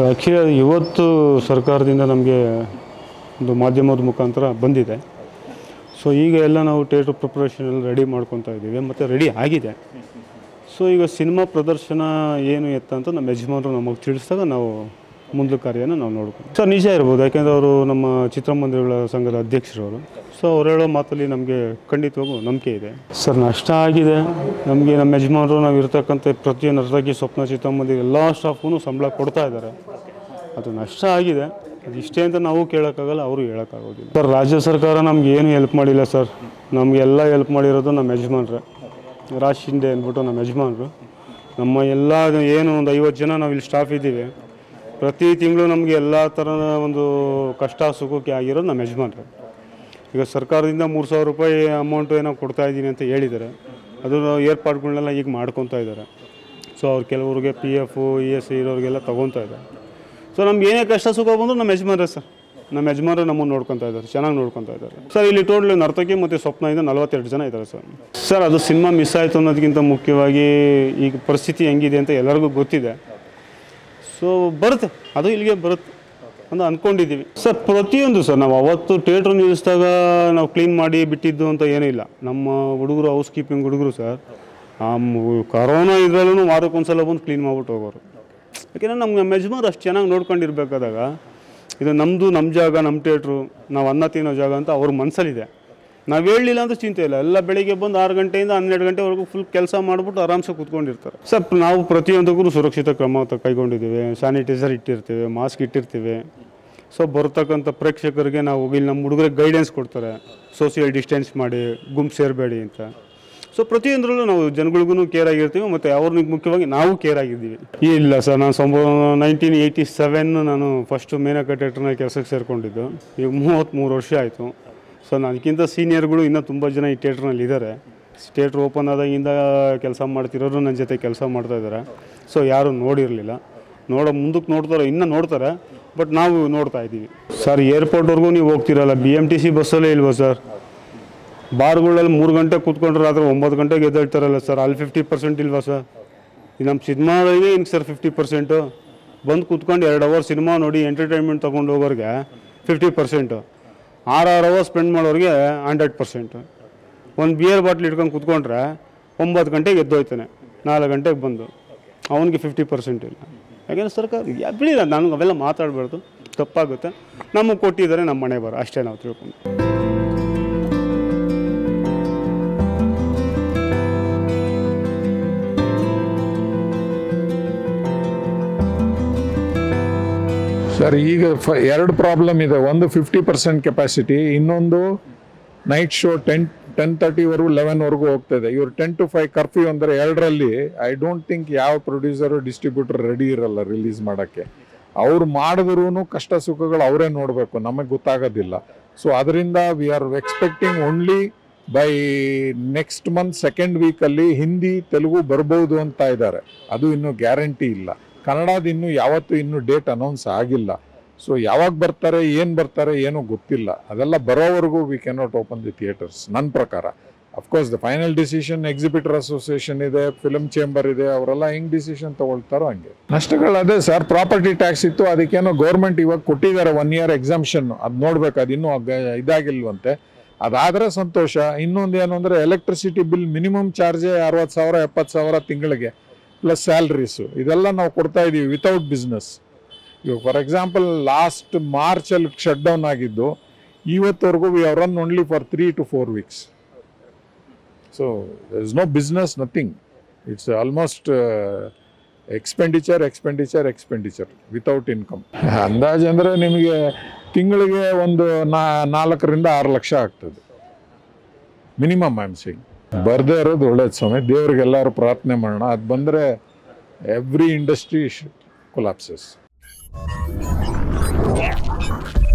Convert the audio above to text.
actually ಅದು ಇವತ್ತು ಸರ್ಕಾರದಿಂದ ನಮಗೆ ಒಂದು ಮಾಧ್ಯಮದ ಮುಖಾಂತರ ಬಂದಿದೆ ಸೊ ಈಗ ಎಲ್ಲ ನಾವು ಥಿಯೇಟ್ರ್ ಪ್ರಿಪ್ರೇಷನ್ ಎಲ್ಲ ರೆಡಿ ಮಾಡ್ಕೊತಾ ಇದ್ದೀವಿ ಮತ್ತು ರೆಡಿ ಆಗಿದೆ ಸೊ ಈಗ ಸಿನಿಮಾ ಪ್ರದರ್ಶನ ಏನು ಎತ್ತ ಅಂತ ನಮ್ಮ ಯಜಮಾನರು ನಮಗೆ ತಿಳಿಸಿದಾಗ ನಾವು ಮುಂದೆ ಕಾರ್ಯನ ನಾವು ನೋಡ್ಕೊಂಡು ಸರ್ ನಿಜ ಇರ್ಬೋದು ಯಾಕೆಂದರೆ ಅವರು ನಮ್ಮ ಚಿತ್ರಮಂದಿರಗಳ ಸಂಘದ ಅಧ್ಯಕ್ಷರವರು ಸೊ ಅವ್ರು ಹೇಳೋ ಮಾತಲ್ಲಿ ನಮಗೆ ಖಂಡಿತವಾಗೂ ನಂಬಿಕೆ ಇದೆ ಸರ್ ನಷ್ಟ ಆಗಿದೆ ನಮಗೆ ನಮ್ಮ ಯಜಮಾನರು ನಾವು ಇರ್ತಕ್ಕಂಥ ಪ್ರತಿಯೊಂದು ನರ್ತಕಿ ಸ್ವಪ್ನ ಚಿತ್ರಮಂದಿರ ಎಲ್ಲ ಸ್ಟಾಫ್ಗೂ ಸಂಬಳ ಕೊಡ್ತಾ ಇದ್ದಾರೆ ಅದು ನಷ್ಟ ಆಗಿದೆ ಅದು ಇಷ್ಟೇ ಅಂತ ನಾವು ಕೇಳೋಕ್ಕಾಗಲ್ಲ ಅವರು ಹೇಳೋಕ್ಕಾಗೋದಿಲ್ಲ ಸರ್ ರಾಜ್ಯ ಸರ್ಕಾರ ನಮ್ಗೆ ಏನು ಹೆಲ್ಪ್ ಮಾಡಿಲ್ಲ ಸರ್ ನಮಗೆಲ್ಲ ಹೆಲ್ಪ್ ಮಾಡಿರೋದು ನಮ್ಮ ಯಜಮಾನ್ರೆ ರಾಜ್ ಶಿಂದೆ ಅಂದ್ಬಿಟ್ಟು ನಮ್ಮ ಯಜಮಾನ್ರು ನಮ್ಮ ಎಲ್ಲ ಏನು ಒಂದು ಐವತ್ತು ಜನ ನಾವು ಇಲ್ಲಿ ಸ್ಟಾಫ್ ಇದ್ದೀವಿ ಪ್ರತಿ ತಿಂಗಳು ನಮಗೆ ಎಲ್ಲ ಥರದ ಒಂದು ಕಷ್ಟ ಸುಖಕ್ಕೆ ಆಗಿರೋದು ನಮ್ಮ ಯಜಮಾನ್ರೆ ಈಗ ಸರ್ಕಾರದಿಂದ ಮೂರು ಸಾವಿರ ರೂಪಾಯಿ ಅಮೌಂಟು ಏನೋ ಕೊಡ್ತಾ ಇದ್ದೀನಿ ಅಂತ ಹೇಳಿದ್ದಾರೆ ಅದು ಏರ್ಪಾಡುಗಳನ್ನೆಲ್ಲ ಈಗ ಮಾಡ್ಕೊತಾ ಇದ್ದಾರೆ ಸೊ ಅವ್ರು ಕೆಲವ್ರಿಗೆ ಪಿ ಎಫು ಇ ಎಸ್ ಇರೋರಿಗೆಲ್ಲ ತೊಗೊತಾ ಇದ್ದಾರೆ ಸೊ ನಮ್ಗೆ ಏನೇ ಕಷ್ಟ ಸುಖ ಬಂದರೂ ನಮ್ಮ ಯಜಮಾನ್ರೆ ಸರ್ ನಮ್ಮ ಯಜಮಾನ್ರೆ ನಮ್ಮನ್ನು ನೋಡ್ಕೊತಾ ಇದ್ದಾರೆ ಚೆನ್ನಾಗಿ ನೋಡ್ಕೊತಾ ಇದ್ದಾರೆ ಸರ್ ಇಲ್ಲಿ ಟೋಟಲ್ ನರ್ತಕಿ ಮತ್ತು ಸ್ವಪ್ನದಿಂದ ನಲವತ್ತೆರಡು ಜನ ಇದ್ದಾರೆ ಸರ್ ಸರ್ ಅದು ಸಿನಿಮಾ ಮಿಸ್ ಆಯಿತು ಅನ್ನೋದಕ್ಕಿಂತ ಮುಖ್ಯವಾಗಿ ಈಗ ಪರಿಸ್ಥಿತಿ ಹೆಂಗಿದೆ ಅಂತ ಎಲ್ಲರಿಗೂ ಗೊತ್ತಿದೆ ಸೊ ಬರುತ್ತೆ ಅದು ಇಲ್ಲಿಗೆ ಬರುತ್ತೆ ಅಂತ ಅಂದ್ಕೊಂಡಿದ್ದೀವಿ ಸರ್ ಪ್ರತಿಯೊಂದು ಸರ್ ನಾವು ಅವತ್ತು ಥಿಯೇಟ್ರ್ ನಿಲ್ಲಿಸಿದಾಗ ನಾವು ಕ್ಲೀನ್ ಮಾಡಿ ಬಿಟ್ಟಿದ್ದು ಅಂತ ಏನೂ ಇಲ್ಲ ನಮ್ಮ ಹುಡುಗರು ಹೌಸ್ ಕೀಪಿಂಗ್ ಹುಡುಗರು ಸರ್ ಆ ಮು- ಕರೋನಾ ಇದರಲ್ಲೂ ವಾರಕ್ಕೊಂದ್ಸಲ ಬಂದು ಕ್ಲೀನ್ ಮಾಡ್ಬಿಟ್ಟು ಹೋಗೋರು ಯಾಕೆಂದರೆ ನಮ್ಗೆ ನಮ್ಮ ಯಜಮಾನ್ರು ಅಷ್ಟು ಚೆನ್ನಾಗಿ ನೋಡ್ಕೊಂಡಿರ್ಬೇಕಾದಾಗ ಇದು ನಮ್ಮದು ನಮ್ಮ ಜಾಗ ನಮ್ಮ ಥಿಯೇಟ್ರು ನಾವು ಅನ್ನ ತಿನ್ನೋ ಜಾಗ ಅಂತ ಅವ್ರ ಮನಸ್ಸಲ್ಲಿದೆ ನಾವು ಹೇಳಲಿಲ್ಲ ಅಂತ ಚಿಂತೆ ಇಲ್ಲ ಎಲ್ಲ ಬೆಳಿಗ್ಗೆ ಬಂದು ಆರು ಗಂಟೆಯಿಂದ ಹನ್ನೆರಡು ಗಂಟೆವರೆಗೂ ಫುಲ್ ಕೆಲಸ ಮಾಡಿಬಿಟ್ಟು ಆರಾಮ್ಸೆ ಕೂತ್ಕೊಂಡಿರ್ತಾರೆ ಸರ್ ನಾವು ಪ್ರತಿಯೊಂದಕ್ಕೂ ಸುರಕ್ಷಿತ ಕ್ರಮ ತ- ಕೈಗೊಂಡಿದ್ದೀವಿ ಸ್ಯಾನಿಟೈಸರ್ ಇಟ್ಟಿರ್ತೀವಿ ಮಾಸ್ಕ್ ಇಟ್ಟಿರ್ತೀವಿ ಸೊ ಬರ್ತಕ್ಕಂಥ ಪ್ರೇಕ್ಷಕರಿಗೆ ನಾವು ಇಲ್ಲಿ ನಮ್ಮ ಹುಡುಗರಿಗೆ ಗೈಡೆನ್ಸ್ ಕೊಡ್ತಾರೆ ಸೋಷಿಯಲ್ ಡಿಸ್ಟೆನ್ಸ್ ಮಾಡಿ ಗುಂಪು ಸೇರಬೇಡಿ ಅಂತ ಸೊ ಪ್ರತಿಯೊಂದರಲ್ಲೂ ನಾವು ಜನಗಳಿಗೂ ಕೇರ್ ಆಗಿರ್ತೀವಿ ಮತ್ತು ಅವ್ರಿಗೆ ಮುಖ್ಯವಾಗಿ ನಾವು ಕೇರ್ ಆಗಿದ್ದೀವಿ ಇಲ್ಲ ಸರ್ ನಾನು ಸಂಭ ನೈನ್ಟೀನ್ ಏಯ್ಟಿ ಸೆವೆನ್ ನಾನು ಫಸ್ಟು ಮೇನಕ ಥಿಯೇಟ್ರ್ನ ಕೆಲಸಕ್ಕೆ ಸೇರಿಕೊಂಡಿದ್ದು ಈಗ ಮೂವತ್ತ್ಮೂರು ವರ್ಷ ಆಯಿತು ಸೊ ನನಗಿಂತ ಸೀನಿಯರ್ಗಳು ಇನ್ನೂ ತುಂಬ ಜನ ಈ ಥಿಯೇಟ್ರ್ನಲ್ಲಿ ಇದ್ದಾರೆ ಥಿಯೇಟ್ರ್ ಓಪನ್ ಆದಾಗಿಂದ ಕೆಲಸ ಮಾಡ್ತಿರೋರು ನನ್ನ ಜೊತೆ ಕೆಲಸ ಮಾಡ್ತಾ ಇದ್ದಾರೆ ಸೊ ಯಾರೂ ನೋಡಿರಲಿಲ್ಲ ನೋಡೋ ಮುಂದಕ್ಕೆ ನೋಡ್ತಾರೆ ಇನ್ನೂ ನೋಡ್ತಾರೆ ಬಟ್ ನಾವು ನೋಡ್ತಾ ಇದ್ದೀವಿ ಸರ್ ಏರ್ಪೋರ್ಟ್ವರೆಗೂ ನೀವು ಹೋಗ್ತಿರಲ್ಲ ಬಿ ಎಮ್ ಟಿ ಸಿ ಬಸ್ಸಲ್ಲೇ ಇಲ್ವಾ ಸರ್ ಬಾರ್ಗಳಲ್ಲಿ ಮೂರು ಗಂಟೆ ಕೂತ್ಕೊಂಡ್ರೆ ರಾತ್ರಿ ಒಂಬತ್ತು ಗಂಟೆಗೆ ಎದ್ದೇಳ್ತಾರಲ್ಲ ಸರ್ ಅಲ್ಲಿ ಫಿಫ್ಟಿ ಪರ್ಸೆಂಟ್ ಇಲ್ವಾ ಸರ್ ಇದು ನಮ್ಮ ಸಿನಿಮಾದಾಗೆ ಇನ್ನು ಸರ್ ಫಿಫ್ಟಿ ಪರ್ಸೆಂಟು ಬಂದು ಕೂತ್ಕೊಂಡು ಎರಡು ಅವರ್ ಸಿನಿಮಾ ನೋಡಿ ಎಂಟರ್ಟೈನ್ಮೆಂಟ್ ತೊಗೊಂಡು ಹೋಗೋರಿಗೆ ಫಿಫ್ಟಿ ಪರ್ಸೆಂಟು ಆರು ಆರು ಅವರ್ ಸ್ಪೆಂಡ್ ಮಾಡೋರಿಗೆ ಹಂಡ್ರೆಡ್ ಪರ್ಸೆಂಟು ಒಂದು ಬಿಯರ್ ಬಾಟ್ಲ್ ಇಟ್ಕೊಂಡು ಕೂತ್ಕೊಂಡ್ರೆ ಒಂಬತ್ತು ಗಂಟೆಗೆ ಎದ್ದೋಯ್ತಾನೆ ನಾಲ್ಕು ಗಂಟೆಗೆ ಬಂದು ಅವನಿಗೆ ಫಿಫ್ಟಿ ಪರ್ಸೆಂಟ್ ಇಲ್ಲ ಯಾಕೆಂದ್ರೆ ಸರ್ಕಾರ ಯಾ- ಬಿಡಿ ನನಗೆ ಅವೆಲ್ಲ ಮಾತಾಡಬಾರ್ದು ತಪ್ಪಾಗುತ್ತೆ ನಮಗೆ ಕೊಟ್ಟಿದ್ದಾರೆ ನಮ್ಮ ಮನೆ ಬರೋ ಅಷ್ಟೇ ನಾವು ತಿಳ್ಕೊಂಡು ಸರ್ ಈಗ ಫ- ಎರಡು ಪ್ರಾಬ್ಲಮ್ ಇದೆ ಒಂದು ಫಿಫ್ಟಿ ಪರ್ಸೆಂಟ್ ಕೆಪಾಸಿಟಿ ಇನ್ನೊಂದು ನೈಟ್ ಶೋ ಟೆನ್ ಟೆನ್ ತರ್ಟಿವರೆಗೂ ಲೆವೆನ್ವರೆಗೂ ಹೋಗ್ತದೆ ಇವ್ರು ಟೆನ್ ಟು ಫೈವ್ ಕರ್ಫ್ಯೂ ಅಂದರೆ ಎರಡರಲ್ಲಿ ಐ ಡೋಂಟ್ ಥಿಂಕ್ ಯಾವ ಪ್ರೊಡ್ಯೂಸರು ಡಿಸ್ಟ್ರಿಬ್ಯೂಟರ್ ರೆಡಿ ಇರಲ್ಲ ರಿಲೀಸ್ ಮಾಡೋಕ್ಕೆ ಅವ್ರು ಮಾಡಿದ್ರೂ ಕಷ್ಟ ಸುಖಗಳು ಅವರೇ ನೋಡಬೇಕು ನಮಗೆ ಗೊತ್ತಾಗೋದಿಲ್ಲ ಸೊ ಅದರಿಂದ we are expecting only by next month second ವೀಕಲ್ಲಿ ಹಿಂದಿ ತೆಲುಗು ಬರ್ಬೋದು ಅಂತ ಇದ್ದಾರೆ ಅದು ಇನ್ನೂ ಗ್ಯಾರಂಟಿ ಇಲ್ಲ ಕನ್ನಡದ ಇನ್ನೂ ಯಾವತ್ತೂ ಇನ್ನೂ ಡೇಟ್ ಅನೌನ್ಸ್ ಆಗಿಲ್ಲ ಸೊ ಯಾವಾಗ ಬರ್ತಾರೆ ಏನು ಬರ್ತಾರೆ ಏನೂ ಗೊತ್ತಿಲ್ಲ ಅದೆಲ್ಲ ಬರೋವರೆಗೂ we cannot open the theatres ನನ್ನ ಪ್ರಕಾರ of course the final decision exhibitor association ಇದೆ ಫಿಲ್ಮ್ ಚೇಂಬರ್ ಇದೆ ಅವರೆಲ್ಲ ಹೆಂಗ್ ಡಿಸಿಷನ್ ತಗೊಳ್ತಾರೋ ಹಂಗೆ ನಷ್ಟಗಳು ಅದೇ ಸರ್ ಪ್ರಾಪರ್ಟಿ ಟ್ಯಾಕ್ಸ್ ಇತ್ತು ಅದಕ್ಕೇನೋ ಗೌರ್ಮೆಂಟ್ ಇವಾಗ ಕೊಟ್ಟಿದ್ದಾರೆ ಒನ್ ಇಯರ್ ಎಕ್ಸಾಮ್ಷನ್ ಅದು ನೋಡ್ಬೇಕು ಅದು ಇನ್ನೂ ಅಗ- ಇದಾಗಿಲ್ವಂತೆ ಅದಾದ್ರೆ ಸಂತೋಷ ಇನ್ನೊಂದು ಏನು ಅಂದರೆ ಎಲೆಕ್ಟ್ರಿಸಿಟಿ ಬಿಲ್ ಮಿನಿಮಮ್ ಚಾರ್ಜೇ ಅರವತ್ತು ಸಾವಿರ ಎಪ್ಪತ್ತು ಸಾವಿರ ತಿಂಗಳಿಗೆ ಪ್ಲಸ್ ಸ್ಯಾಲ್ರೀಸು ಇದೆಲ್ಲ ನಾವು ಕೊಡ್ತಾ ಇದ್ದೀವಿ ವಿತೌಟ್ ಬಿಸ್ನೆಸ್ ಇವಾಗ ಫಾರ್ ಎಕ್ಸಾಂಪಲ್ ಲಾಸ್ಟ್ ಮಾರ್ಚಲ್ಲಿ ಶಟ್ ಡೌನ್ ಆಗಿದ್ದು ಇವತ್ತವರೆಗೂ we are run only for three to four weeks so is no business nothing it's almost expenditure expenditure expenditure without income ಅಂದಾಜು ಅಂದರೆ ನಿಮಗೆ ತಿಂಗಳಿಗೆ ಒಂದು ನಾ ನಾಲ್ಕರಿಂದ ಆರು ಲಕ್ಷ ಆಗ್ತದೆ ಮಿನಿಮಮ್ ಐ ಆಮ್ ಸಿಂಗ್ ಬರ್ದೇ ಇರೋದು ಒಳ್ಳೇದು ಸ್ವಾಮಿ ದೇವ್ರಿಗೆಲ್ಲರೂ ಪ್ರಾರ್ಥನೆ ಮಾಡೋಣ ಅದು ಬಂದರೆ ಎವ್ರಿ ಇಂಡಸ್ಟ್ರಿ ಕೊಲಾಪ್ಸಸ್